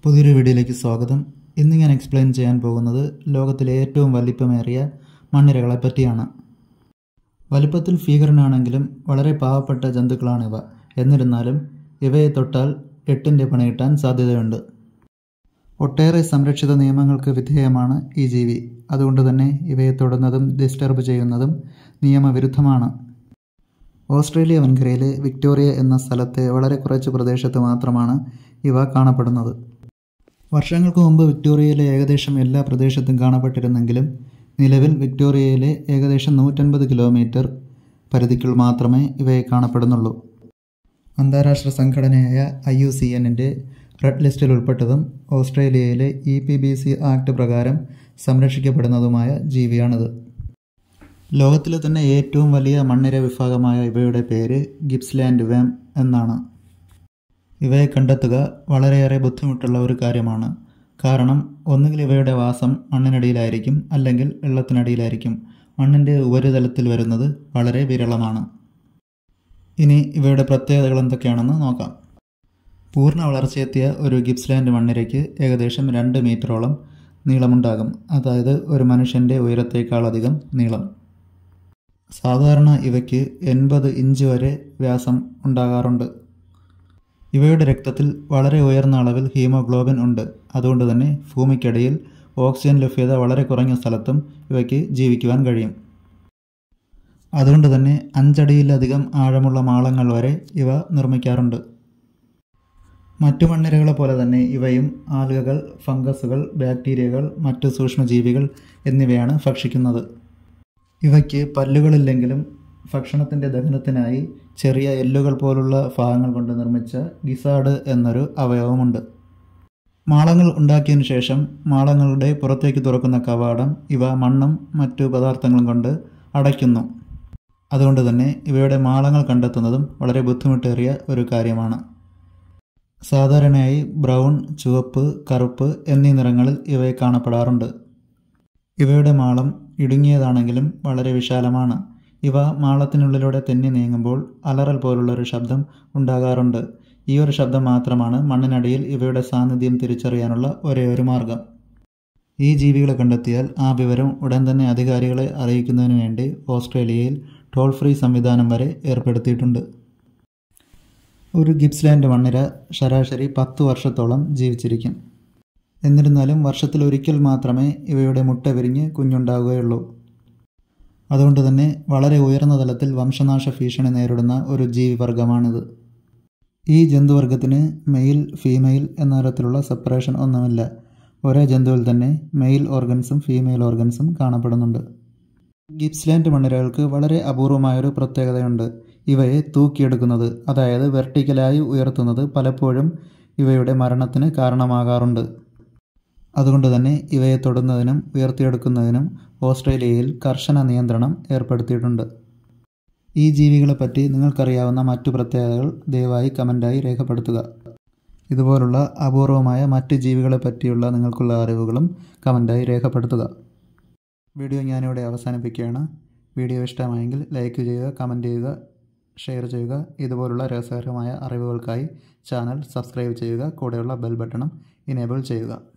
പുതിയൊരു വീഡിയോയിലേക്ക് സ്വാഗതം ഇന്ന് ഞാൻ എക്സ്പ്ലെയിൻ ചെയ്യാൻ പോകുന്നത് ലോകത്തിലെ ഏറ്റവും വലിപ്പമേറിയ മണ്ണിരകളെ പറ്റിയാണ് വലിപ്പത്തിൽ ഭീകരനാണെങ്കിലും വളരെ പാവപ്പെട്ട ജന്തുക്കളാണിവ എന്നിരുന്നാലും ഇവയെ തൊട്ടാൽ എട്ടിൻ്റെ പണി കിട്ടാൻ സാധ്യതയുണ്ട് ഒട്ടേറെ സംരക്ഷിത നിയമങ്ങൾക്ക് വിധേയമാണ് ഈ ജീവി അതുകൊണ്ട് തന്നെ ഇവയെ തൊടുന്നതും ഡിസ്റ്റർബ് ചെയ്യുന്നതും നിയമവിരുദ്ധമാണ് ഓസ്ട്രേലിയ വൻകരയിലെ വിക്ടോറിയ എന്ന സ്ഥലത്തെ വളരെ കുറച്ച് പ്രദേശത്ത് മാത്രമാണ് ഇവ കാണപ്പെടുന്നത് വർഷങ്ങൾക്ക് മുമ്പ് വിക്ടോറിയയിലെ ഏകദേശം എല്ലാ പ്രദേശത്തും കാണപ്പെട്ടിരുന്നെങ്കിലും നിലവിൽ വിക്ടോറിയയിലെ ഏകദേശം നൂറ്റൻപത് കിലോമീറ്റർ പരിധിക്കുൾ മാത്രമേ ഇവയെ കാണപ്പെടുന്നുള്ളൂ അന്താരാഷ്ട്ര സംഘടനയായ ഐ യു സി എന്നിൻ്റെ റെഡ് ലിസ്റ്റിൽ ഉൾപ്പെട്ടതും ഓസ്ട്രേലിയയിലെ E P B C act പ്രകാരം സംരക്ഷിക്കപ്പെടുന്നതുമായ ജീവിയാണിത് ലോകത്തിലെ തന്നെ ഏറ്റവും വലിയ മണ്ണിര വിഭാഗമായ ഇവയുടെ പേര് ഗിപ്സ്ലാൻഡ് വേം എന്നാണ് ഇവയെ കണ്ടെത്തുക വളരെയേറെ ബുദ്ധിമുട്ടുള്ള ഒരു കാര്യമാണ് കാരണം ഒന്നുകിൽ ഇവയുടെ വാസം മണ്ണിനടിയിലായിരിക്കും അല്ലെങ്കിൽ വെള്ളത്തിനടിയിലായിരിക്കും മണ്ണിൻ്റെ ഉപരിതലത്തിൽ വരുന്നത് വളരെ വിരളമാണ് ഇനി ഇവയുടെ പ്രത്യേകതകൾ എന്തൊക്കെയാണെന്ന് നോക്കാം പൂർണ്ണ വളർച്ചയെത്തിയ ഒരു ഗിപ്സ്ലാൻഡ് മണ്ണിരയ്ക്ക് ഏകദേശം രണ്ട് മീറ്ററോളം നീളമുണ്ടാകും അതായത് ഒരു മനുഷ്യൻ്റെ ഉയരത്തേക്കാളധികം നീളം സാധാരണ ഇവയ്ക്ക് എൺപത് ഇഞ്ച് വരെ വ്യാസം ഉണ്ടാകാറുണ്ട് ഇവയുടെ രക്തത്തിൽ വളരെ ഉയർന്ന അളവിൽ ഹീമോഗ്ലോബിൻ ഉണ്ട് അതുകൊണ്ട് തന്നെ ഭൂമിക്കടിയിൽ ഓക്സിജൻ ലഭ്യത വളരെ കുറഞ്ഞ സ്ഥലത്തും ഇവയ്ക്ക് ജീവിക്കുവാൻ കഴിയും അതുകൊണ്ട് തന്നെ അഞ്ചടിയിലധികം ആഴമുള്ള മാളങ്ങൾ വരെ ഇവ നിർമ്മിക്കാറുണ്ട് മറ്റു മണ്ണിരകളെ പോലെ തന്നെ ഇവയും ആൽഗകൾ ഫംഗസുകൾ ബാക്ടീരിയകൾ മറ്റു സൂക്ഷ്മജീവികൾ എന്നിവയാണ് ഭക്ഷിക്കുന്നത് ഇവയ്ക്ക് പല്ലുകളില്ലെങ്കിലും ഭക്ഷണത്തിൻ്റെ ദഹനത്തിനായി ചെറിയ എല്ലുകൾ പോലുള്ള ഭാഗങ്ങൾ കൊണ്ട് നിർമ്മിച്ച ഗിസാഡ് എന്നൊരു അവയവമുണ്ട് മാളങ്ങൾ ഉണ്ടാക്കിയതിനു ശേഷം മാളങ്ങളുടെ പുറത്തേക്ക് തുറക്കുന്ന കവാടം ഇവ മണ്ണും മറ്റു പദാർത്ഥങ്ങളും കൊണ്ട് അടയ്ക്കുന്നു അതുകൊണ്ട് തന്നെ ഇവയുടെ മാളങ്ങൾ കണ്ടെത്തുന്നതും വളരെ ബുദ്ധിമുട്ടേറിയ ഒരു കാര്യമാണ് സാധാരണയായി ബ്രൗൺ ചുവപ്പ് കറുപ്പ് എന്നീ നിറങ്ങളിൽ ഇവയെ കാണപ്പെടാറുണ്ട് ഇവയുടെ മാളം ഇടുങ്ങിയതാണെങ്കിലും വളരെ വിശാലമാണ് ഇവ മാളത്തിനുള്ളിലൂടെ തെന്നി നീങ്ങുമ്പോൾ അലറൽ പോലുള്ള ഒരു ശബ്ദം ഉണ്ടാകാറുണ്ട് ഈ ഒരു ശബ്ദം മാത്രമാണ് മണ്ണിനടിയിൽ ഇവയുടെ സാന്നിധ്യം തിരിച്ചറിയാനുള്ള ഒരേ ഒരു മാർഗം ഈ ജീവികളെ കണ്ടെത്തിയാൽ ആ വിവരം ഉടൻ തന്നെ അധികാരികളെ അറിയിക്കുന്നതിന് വേണ്ടി ഓസ്ട്രേലിയയിൽ ടോൾ ഫ്രീ സംവിധാനം വരെ ഏർപ്പെടുത്തിയിട്ടുണ്ട് ഒരു ഗിപ്സ്ലാൻഡ് മണ്ണിര ശരാശരി പത്ത് വർഷത്തോളം ജീവിച്ചിരിക്കും എന്നിരുന്നാലും വർഷത്തിൽ ഒരിക്കൽ മാത്രമേ ഇവയുടെ മുട്ട വിരിഞ്ഞ് കുഞ്ഞുണ്ടാവുകയുള്ളൂ അതുകൊണ്ട് തന്നെ വളരെ ഉയർന്ന തലത്തിൽ വംശനാശ ഭീഷണി നേരിടുന്ന ഒരു ജീവിവർഗമാണിത് ഈ ജന്തുവർഗത്തിന് മെയിൽ ഫീമെയിൽ എന്ന തരത്തിലുള്ള സെപ്പറേഷൻ ഒന്നുമില്ല ഒരേ ജന്തുവിൽ തന്നെ മെയിൽ ഓർഗൻസും ഫീമെയിൽ ഓർഗൻസും കാണപ്പെടുന്നുണ്ട് ഗിപ്സ്ലാൻഡ് മണ്ണിരകൾക്ക് വളരെ അപൂർവമായൊരു പ്രത്യേകതയുണ്ട് ഇവയെ തൂക്കിയെടുക്കുന്നത് അതായത് വെർട്ടിക്കലായി ഉയർത്തുന്നത് പലപ്പോഴും ഇവയുടെ മരണത്തിന് കാരണമാകാറുണ്ട് അതുകൊണ്ട് തന്നെ ഇവയെ തൊടുന്നതിനും ഉയർത്തിയെടുക്കുന്നതിനും ഓസ്ട്രേലിയയിൽ കർശന നിയന്ത്രണം ഏർപ്പെടുത്തിയിട്ടുണ്ട് ഈ ജീവികളെപ്പറ്റി നിങ്ങൾക്കറിയാവുന്ന മറ്റു പ്രത്യേകതകൾ ദയവായി കമൻറ്റായി രേഖപ്പെടുത്തുക ഇതുപോലുള്ള അപൂർവമായ മറ്റ് ജീവികളെ പറ്റിയുള്ള നിങ്ങൾക്കുള്ള അറിവുകളും കമൻറ്റായി രേഖപ്പെടുത്തുക വീഡിയോ ഞാനിവിടെ അവസാനിപ്പിക്കുകയാണ് വീഡിയോ ഇഷ്ടമായെങ്കിൽ ലൈക്ക് ചെയ്യുക കമൻറ്റ് ചെയ്യുക ഷെയർ ചെയ്യുക ഇതുപോലുള്ള രസകരമായ അറിവുകൾക്കായി ചാനൽ സബ്സ്ക്രൈബ് ചെയ്യുക കൂടെയുള്ള ബെൽ ബട്ടണും ഇനേബിൾ ചെയ്യുക